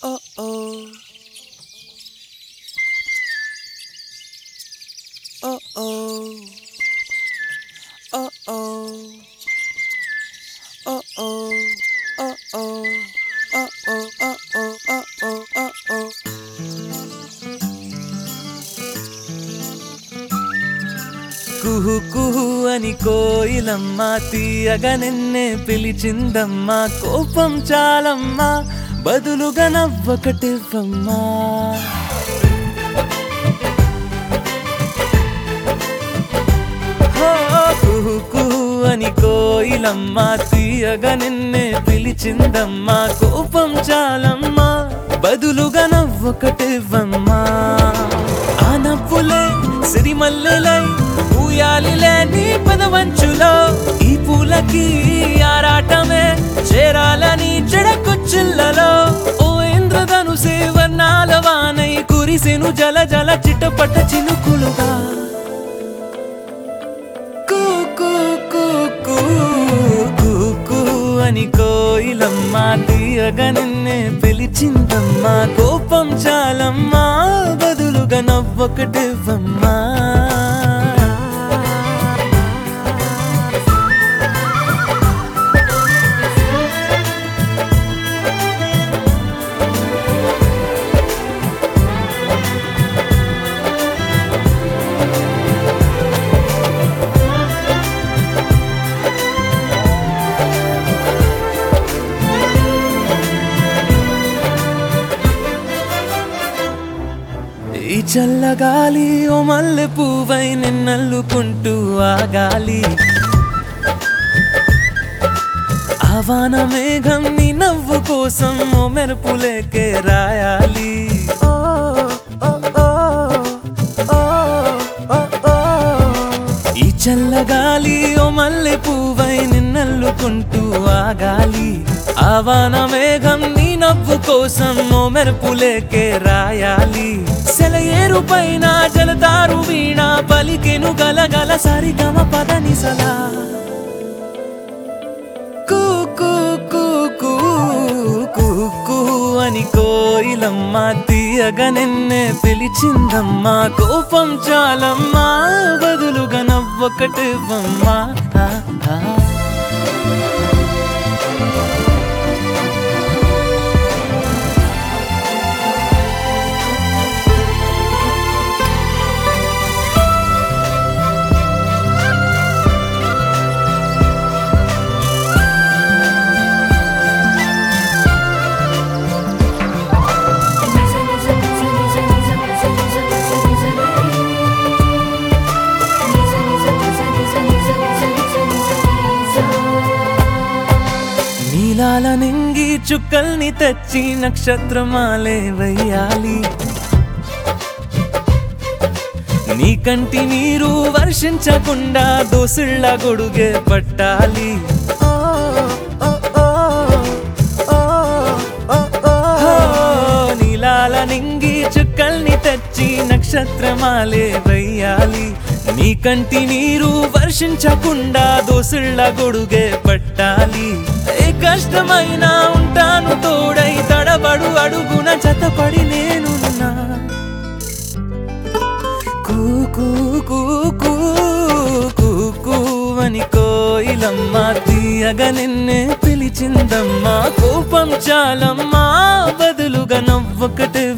oh oh. Oh oh. Oh oh. Oh oh. Oh oh. Oh oh. Oh oh. Oh oh. Oh oh. కుహు కుహు అని కోయిలమ్మ తీయగా నిన్నే పిలిచిందమ్మా కోపం చాలమ్మా బదులుగా నవ్వకటివ్వమ్మా హో, కుహు కుహు అని కోయిలమ్మ తీయగా నిన్నే పిలిచిందమ్మా కోపం చాలమ్మా బదులుగా నవ్వకటివ్వమ్మా ఆ నవ్వులే సిరిమల్లెలై ఊయాలిలే నీ పదవంచులో ఈ పూలకి ఆరాటమే చేరాలని చెడకొచ్చిల్లలో ఓ ఇంద్రధనుసే వర్ణాల వానై కురిసెను జల జల చిటపట చినుకులుగా కూ కూ కూ కూ కూ కూ అని కోయిలమ్మ తీయగా నిన్నే పిలిచిందమ్మా కోపం చాలమ్మా బదులుగా నవ్వొకటివ్వమ్మా ఈ చల్లగాలి ఓ మల్లె పువ్వై నిన్నల్లుకుంటూ ఆగాలి ఆవాన మేఘం నీ నవ్వు కోసం ఓ మెరుపులేకే రాయాలి ఓ, ఓ, ఓ, ఓ, ఓ, ఓ. ఈ చల్లగాలి ఓ మల్లె పువ్వై నిన్నల్లుకుంటూ ఆగాలి ఆవాన మేఘం నీ నవ్వు కోసం ఓ మెరుపులేకే రాయాలి సెలయేరు పైన జలతారు వీణ పలికెను గలగల సరిగమ పదని సలా కూ కూ కూ కూ కూ కూ అని కోయిలమ్మ తీయగా నిన్నే పిలిచిందమ్మా కోపం చాలమ్మా బదులుగా నవ్వొకటివ్వమ్మా ఆ, ఆ. నీలాల నింగి చుక్కల్ని తెచ్చి నక్షత్రమాలే వెయ్యాలి నీ కంటి నీరు వర్షించకుండా దోసిళ్ళ గొడుగే పట్టాలి హో, నీలాల నింగి చుక్కల్ని తెచ్చి నక్షత్రమాలే వెయ్యాలి నీ కంటి నీరు వర్షించకుండా దోసిళ్ళ గొడుగే పట్టాలి ఏ కష్టమైనా ఉంటాను తోడై తడబడు అడుగున జతపడి నేనున్నా కూ కూ కూ కూ కూ కూ అని కోయిలమ్మ తీయగా నిన్నే పిలిచిందమ్మా కోపం చాలమ్మా బదులుగా నవ్వొకటే